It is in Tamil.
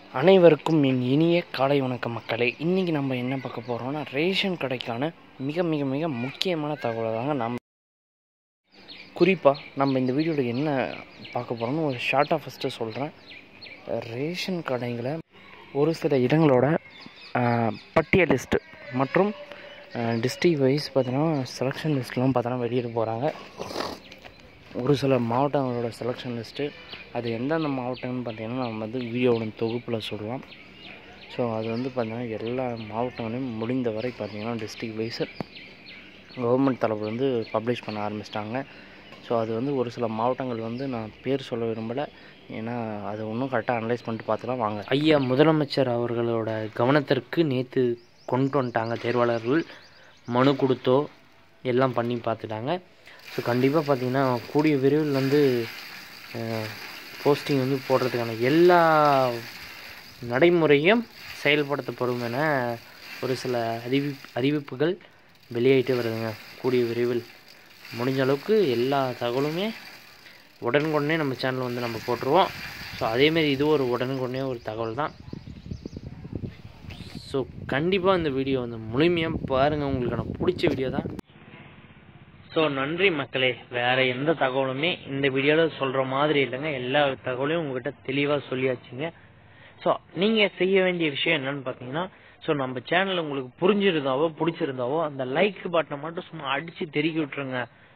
அனைவருக்கும் என் இனிய காலை வணக்கம் மக்களே இன்றைக்கி நம்ம என்ன பார்க்க போகிறோம்னா ரேஷன் கடைக்கான மிக மிக மிக முக்கியமான தகவலை தாங்க நம்ம குறிப்பாக நம்ம இந்த வீடியோவில் என்ன பார்க்க போகிறோம்னு ஒரு ஷார்ட்டாக ஃபஸ்ட்டு சொல்கிறேன் ரேஷன் கடைகளை ஒரு சில இடங்களோட ஆஹ், பட்டியல் லிஸ்ட்டு மற்றும் டிஸ்ட்ரிக் வைஸ் பார்த்தீங்கன்னா செலெக்ஷன் லிஸ்ட்லாம் பார்த்தோன்னா வெளியிட போகிறாங்க ஒரு சில மாவட்டங்களோட செலெக்ஷன் லிஸ்ட்டு அது எந்தெந்த மாவட்டம்னு பார்த்தீங்கன்னா நம்ம வந்து வீடியோவோட தொகுப்பில் சொல்லலாம் ஸோ அது வந்து பார்த்தீங்கன்னா எல்லா மாவட்டங்களையும் முடிந்த வரை பார்த்தீங்கன்னா டிஸ்ட்ரிக் வைஸ் கவர்மெண்ட் தரப்பு வந்து பப்ளிஷ் பண்ண ஆரம்பிச்சிட்டாங்க ஸோ அது வந்து ஒரு சில மாவட்டங்கள் வந்து நான் பேர் சொல்ல விரும்பலை ஏன்னா அது இன்னும் கரெக்டாக அனலைஸ் பண்ணிட்டு பார்த்துலாம் வாங்க ஐயா முதலமைச்சர் அவர்களோட கவனத்திற்கு நேற்று கொண்டு வந்துட்டாங்க தேர்வாளர்கள் மனு கொடுத்தோ எல்லாம் பண்ணி பார்த்துட்டாங்க ஸோ கண்டிப்பாக பார்த்தீங்கன்னா கூடிய விரைவில் வந்து போஸ்டிங் வந்து போடுறதுக்கான எல்லா நடைமுறையும் செயல்படுத்தப்படும் என ஒரு சில அறிவி அறிவிப்புகள் வெளியிட்டு வருதுங்க கூடிய விரைவில் முடிஞ்ச அளவுக்கு எல்லா தகவலுமே உடனுக்குடனே நம்ம சேனல் வந்து நம்ம போட்டுருவோம் ஸோ அதேமாரி இது ஒரு உடனுக்குடனே ஒரு தகவல் தான் ஸோ கண்டிப்பாக இந்த வீடியோ வந்து முழுமையாக பாருங்கள் உங்களுக்கு எனக்கு பிடிச்ச வீடியோ தான் ஸோ நன்றி மக்களே வேறு எந்த தகவலுமே இந்த வீடியோவில் சொல்கிற மாதிரி இல்லைங்க எல்லா தகவலையும் உங்ககிட்ட தெளிவாக சொல்லியாச்சுங்க ஸோ நீங்கள் செய்ய வேண்டிய விஷயம் என்னன்னு பார்த்தீங்கன்னா ஸோ நம்ம சேனல் உங்களுக்கு புரிஞ்சிருந்தாவோ பிடிச்சிருந்தாவோ அந்த லைக் பட்டனை மட்டும் சும்மா அடித்து தெருக்கி விட்டுருங்க